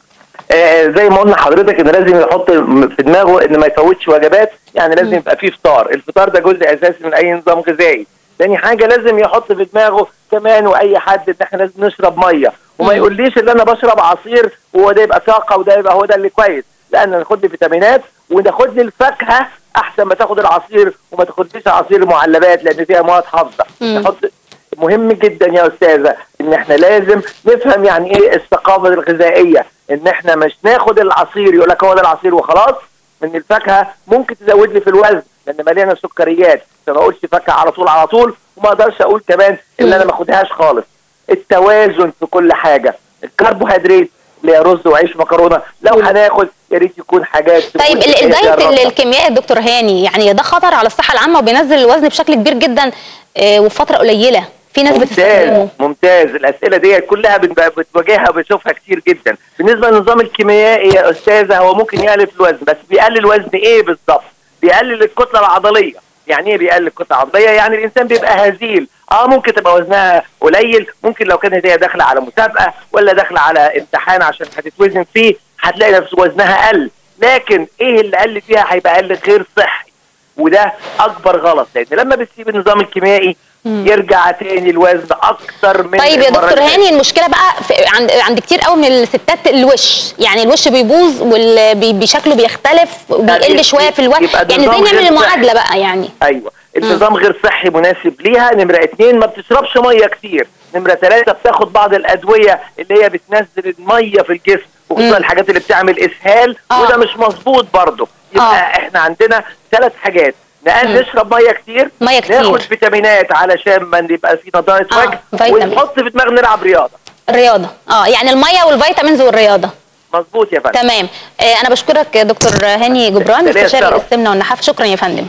آه زي ما قلنا حضرتك ان لازم يحط م- في دماغه ان ما يفوتش وجبات يعني لازم يبقى فيه فطار الفطار ده جزء اساسي من اي نظام غذائي تاني حاجه لازم يحط في دماغه كمان واي حد ان احنا لازم نشرب ميه وما مم. يقوليش ان انا بشرب عصير وهو ده يبقى طاقه وده يبقى هو ده اللي كويس لا انا ناخد لي فيتامينات وناخد لي الفاكهه احسن ما تاخد العصير وما تاخدليش عصير المعلبات لان فيها مواد حافظه مم. نحط مهم جدا يا استاذه ان احنا لازم نفهم يعني ايه الثقافه الغذائيه ان احنا مش ناخد العصير يقول لك هو ده العصير وخلاص من الفاكهه ممكن تزود لي في الوزن لان مليانه سكريات فما اقولش فاكهه على طول على طول وما اقدرش اقول كمان ان انا ما اخدهاش خالص التوازن في كل حاجه الكربوهيدرات اللي هي رز وعيش ومكرونه لو هناخد يا ريت يكون حاجات تكون طيب ال- هي فيها الدايت ال- الرابطة. الكيميائي يا دكتور هاني يعني ده خطر على الصحه العامه وبينزل الوزن بشكل كبير جدا آه، وفي فتره قليله في ناس بتستخدمه ممتاز ممتاز الاسئله دي كلها بنبقى بتواجهها وبنشوفها كتير جدا بالنسبه للنظام الكيميائي يا استاذه هو ممكن يقلل في الوزن بس بيقلل وزن ايه بالظبط بيقلل الكتله العضليه يعني ايه بيقلل الكتله العضليه يعني الانسان بيبقى هزيل اه ممكن تبقى وزنها قليل ممكن لو كانت هي داخله على مسابقه ولا داخله على امتحان عشان هتتوزن فيه هتلاقي نفس وزنها قل لكن ايه اللي قل فيها هيبقى قل غير صحي وده اكبر غلط لان لما بتسيب النظام الكيميائي يرجع تاني الوزن اكتر من طيب يا المرة دكتور اللي هاني المشكله بقى في عند عند كتير قوي من الستات الوش يعني الوش بيبوظ وبشكله بيختلف وبيقل يعني شويه في الوزن يبقى يعني ازاي النظام نعمل غير المعادله صحي. بقى يعني ايوه النظام غير صحي مناسب ليها نمره اتنين ما بتشربش ميه كتير نمره ثلاثه بتاخد بعض الادويه اللي هي بتنزل الميه في الجسم وخصوصا الحاجات اللي بتعمل اسهال آه. وده مش مظبوط برضه يبقى آه. احنا عندنا ثلاث حاجات نقل مم. نشرب ميه كتير مية كتير. ناخد فيتامينات علشان ما يبقى في نضاره آه، وجه فيتامين. ونحط في دماغنا نلعب رياضه الرياضه اه يعني الميه والفيتامينز والرياضه مظبوط يا فندم تمام آه انا بشكرك يا دكتور هاني جبران ليا استشاري الشرف. السمنه والنحاف شكرا يا فندم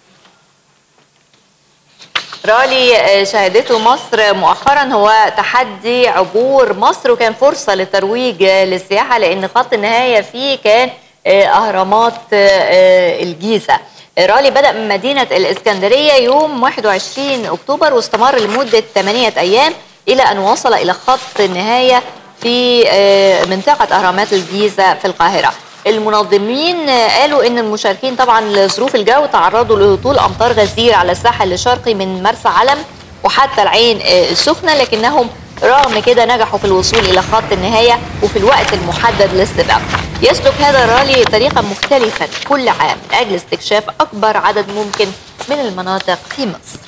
رالي آه، شهدته مصر مؤخرا هو تحدي عبور مصر وكان فرصة للترويج آه، للسياحة لأن خط النهاية فيه كان آه، أهرامات آه، آه، الجيزة رالي بدأ من مدينة الإسكندرية يوم 21 أكتوبر واستمر لمدة 8 أيام إلى أن وصل إلى خط النهاية في آه، منطقة أهرامات الجيزة في القاهرة المنظمين آه، قالوا ان المشاركين طبعا لظروف الجو تعرضوا لهطول امطار غزيره على الساحل الشرقي من مرسى علم وحتى العين آه، السخنه لكنهم رغم كده نجحوا في الوصول الى خط النهايه وفي الوقت المحدد للسباق. يسلك هذا الرالي طريقا مختلفا كل عام من اجل استكشاف اكبر عدد ممكن من المناطق في مصر.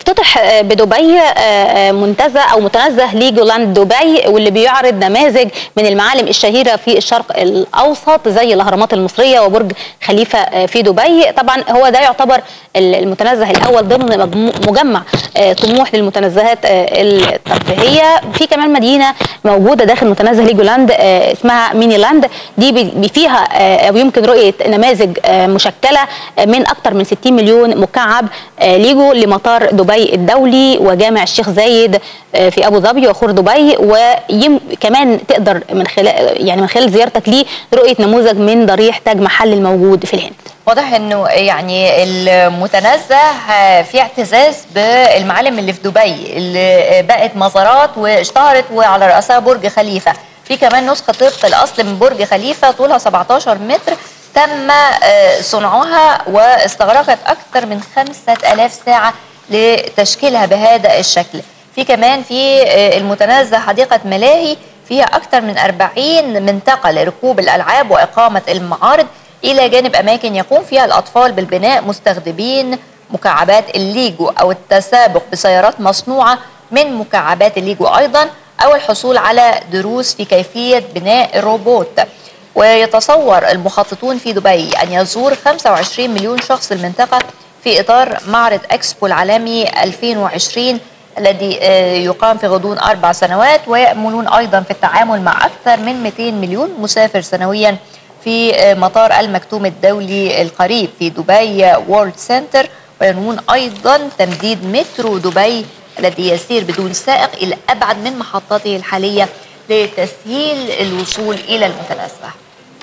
افتتح آه، بدبي آه، آه، منتزه او متنزه ليجولاند دبي واللي بيعرض نماذج من المعالم الشهيره في الشرق الاوسط زي الاهرامات المصريه وبرج خليفه آه، في دبي طبعا هو ده يعتبر ال- المتنزه الاول ضمن مجمو- مجمع آه، طموح للمتنزهات آه، الترفيهيه في كمان مدينه موجوده داخل متنزه ليجولاند آه، اسمها ميني لاند دي بي- بي- فيها آه، او يمكن رؤيه نماذج آه، مشكله آه، من اكثر من 60 مليون مكعب آه، ليجو لمطار دبي الدولي وجامع الشيخ زايد آه، في ابو ظبي وخور دبي وكمان تقدر من خلال يعني من خلال زيارتك ليه رؤيه نموذج من ضريح تاج محل الموجود في الهند واضح انه يعني المتنزه في اعتزاز بالمعالم اللي في دبي اللي بقت مزارات واشتهرت وعلى راسها برج خليفه في كمان نسخه طبق الاصل من برج خليفه طولها 17 متر تم آه، صنعها واستغرقت اكثر من 5000 ساعه لتشكيلها بهذا الشكل في كمان في آه، المتنزه حديقه ملاهي فيها اكثر من 40 منطقه لركوب الالعاب واقامه المعارض الى جانب اماكن يقوم فيها الاطفال بالبناء مستخدمين مكعبات الليجو او التسابق بسيارات مصنوعه من مكعبات الليجو ايضا او الحصول على دروس في كيفيه بناء الروبوت ويتصور المخططون في دبي ان يزور 25 مليون شخص المنطقه في اطار معرض اكسبو العالمي 2020 الذي آه، يقام في غضون اربع سنوات وياملون ايضا في التعامل مع اكثر من 200 مليون مسافر سنويا في آه، مطار المكتوم الدولي القريب في دبي وورلد سنتر وينوون ايضا تمديد مترو دبي الذي يسير بدون سائق الى ابعد من محطته الحاليه لتسهيل الوصول الى المتنزه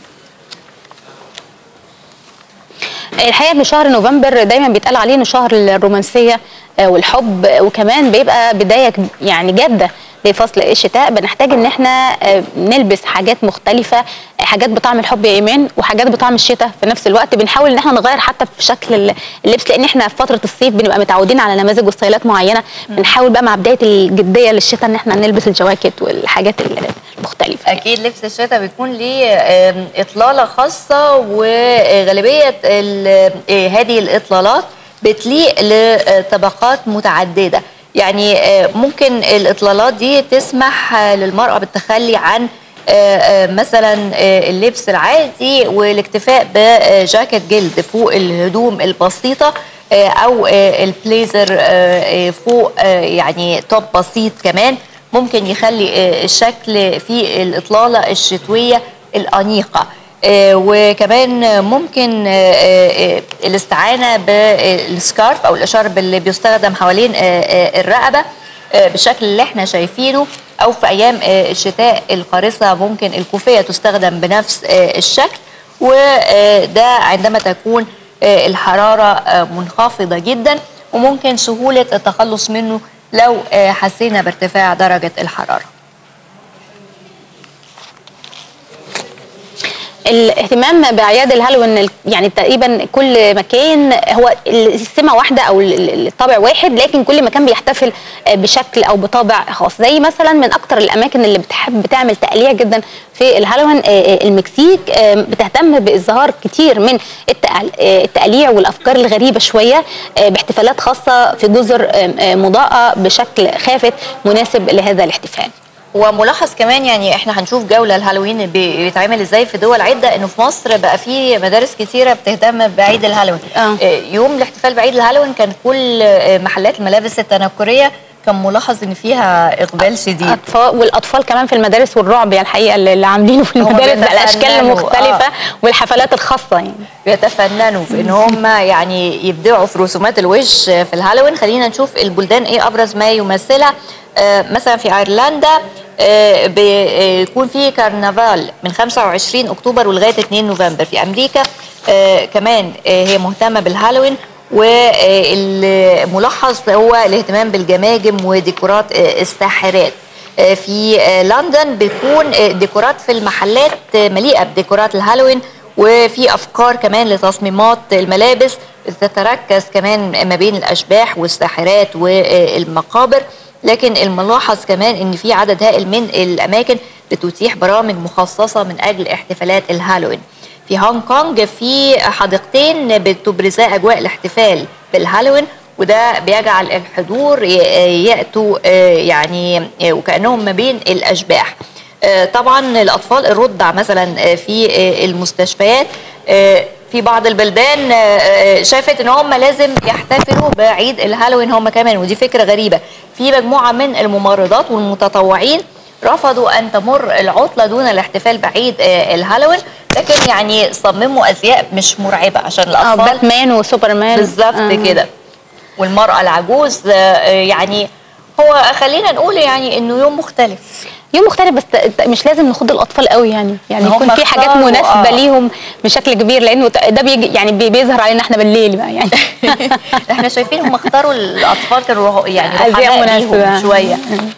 الحقيقه ان شهر نوفمبر دايما بيتقال عليه انه شهر الرومانسيه آه، والحب آه، وكمان بيبقى بدايه كب- يعني جاده لفصل الشتاء بنحتاج ان احنا آه، نلبس حاجات مختلفه آه، حاجات بطعم الحب يا ايمان وحاجات بطعم الشتاء في نفس الوقت بنحاول ان احنا نغير حتى في شكل ال- اللبس لان احنا في فتره الصيف بنبقى متعودين على نماذج وستايلات معينه بنحاول بقى مع بدايه الجديه للشتاء ان احنا نلبس الجواكت والحاجات المختلفه اكيد لبس الشتاء بيكون ليه آم، اطلاله خاصه وغالبيه ال- آه، هذه الاطلالات بتليق لطبقات متعدده يعني آه، ممكن الاطلالات دي تسمح آه، للمراه بالتخلي عن آه، آه، مثلا آه، اللبس العادي والاكتفاء بجاكيت جلد فوق الهدوم البسيطه آه، او آه، البليزر آه، آه، فوق آه، يعني توب بسيط كمان ممكن يخلي آه، الشكل في الإطلالة الشتوية الأنيقة آه، وكمان ممكن آه، آه، الاستعانة بالسكارف أو الإشارب اللي بيستخدم حوالين آه، آه، الرقبة آه، بالشكل اللي احنا شايفينه أو في أيام آه، الشتاء القارصة ممكن الكوفية تستخدم بنفس آه، الشكل وده عندما تكون آه، الحرارة آه، منخفضة جدا وممكن سهولة التخلص منه لو آه، حسينا بارتفاع درجة الحرارة الاهتمام باعياد الهالوين ال- يعني تقريبا كل مكان هو السمه واحده او ال- ال- الطابع واحد لكن كل مكان بيحتفل آه، بشكل او بطابع خاص زي مثلا من اكتر الاماكن اللي بتحب تعمل تقليع جدا في الهالوين آه، آه، المكسيك آه، بتهتم باظهار كتير من التقل- آه، التقليع والافكار الغريبه شويه آه، باحتفالات خاصه في جزر آه، آه، مضاءه بشكل خافت مناسب لهذا الاحتفال وملاحظ كمان يعني احنا هنشوف جوله الهالوين بي- بيتعمل ازاي في دول عده انه في مصر بقى في مدارس كتيره بتهتم بعيد الهالوين آه. آه، يوم الاحتفال بعيد الهالوين كان كل آه، محلات الملابس التنكريه كان ملاحظ ان فيها اقبال شديد أطفال والاطفال كمان في المدارس والرعب يعني الحقيقه اللي اللي عاملينه في هم المدارس بقى الاشكال بيتفننوا، المختلفه آه. والحفلات الخاصه يعني بيتفننوا في ان هم يعني يبدعوا في رسومات الوش في الهالوين خلينا نشوف البلدان ايه ابرز ما يمثلها آه، مثلا في ايرلندا آه، بيكون في كرنفال من 25 اكتوبر ولغايه 2 نوفمبر في امريكا آه، كمان آه، هي مهتمه بالهالوين والملاحظ هو الاهتمام بالجماجم وديكورات آه، الساحرات آه، في آه، لندن بيكون آه، ديكورات في المحلات آه، مليئه بديكورات الهالوين وفي افكار كمان لتصميمات الملابس تتركز كمان ما بين الاشباح والساحرات والمقابر لكن الملاحظ كمان ان في عدد هائل من الاماكن بتتيح برامج مخصصه من اجل احتفالات الهالوين في هونج كونج في حديقتين بتبرزا اجواء الاحتفال بالهالوين وده بيجعل الحضور ي- ياتوا آه، يعني آه، وكانهم ما بين الاشباح آه، طبعا الاطفال الرضع مثلا آه، في آه، المستشفيات آه، في بعض البلدان آه، آه، شافت ان هم لازم يحتفلوا بعيد الهالوين هم كمان ودي فكره غريبه في مجموعه من الممرضات والمتطوعين رفضوا ان تمر العطله دون الاحتفال بعيد آه، الهالوين لكن يعني صمموا ازياء مش مرعبه عشان اه الاطفال باتمان وسوبرمان بالظبط آه. كده والمراه العجوز آه، آه، يعني هو خلينا نقول يعني انه يوم مختلف يوم مختلف بس ت- مش لازم نخض الاطفال قوي يعني يعني هم يكون في حاجات اختاروا، مناسبه آه. ليهم بشكل كبير لانه ت- ده بيجي يعني بي- بيظهر علينا احنا بالليل بقى يعني احنا شايفين هم اختاروا الاطفال كانوا روح- يعني أزياء رحماء مناسبة. ليهم شويه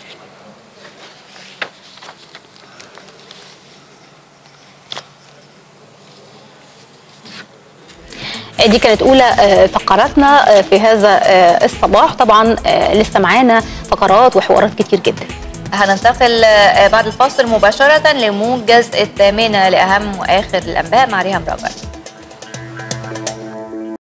دي كانت اولى آه، فقراتنا آه، في هذا آه، الصباح طبعا آه، لسه معانا فقرات وحوارات كتير جدا هننتقل آه، بعد الفاصل مباشره لموجز الثامنه لاهم واخر الانباء مع ريهام رجب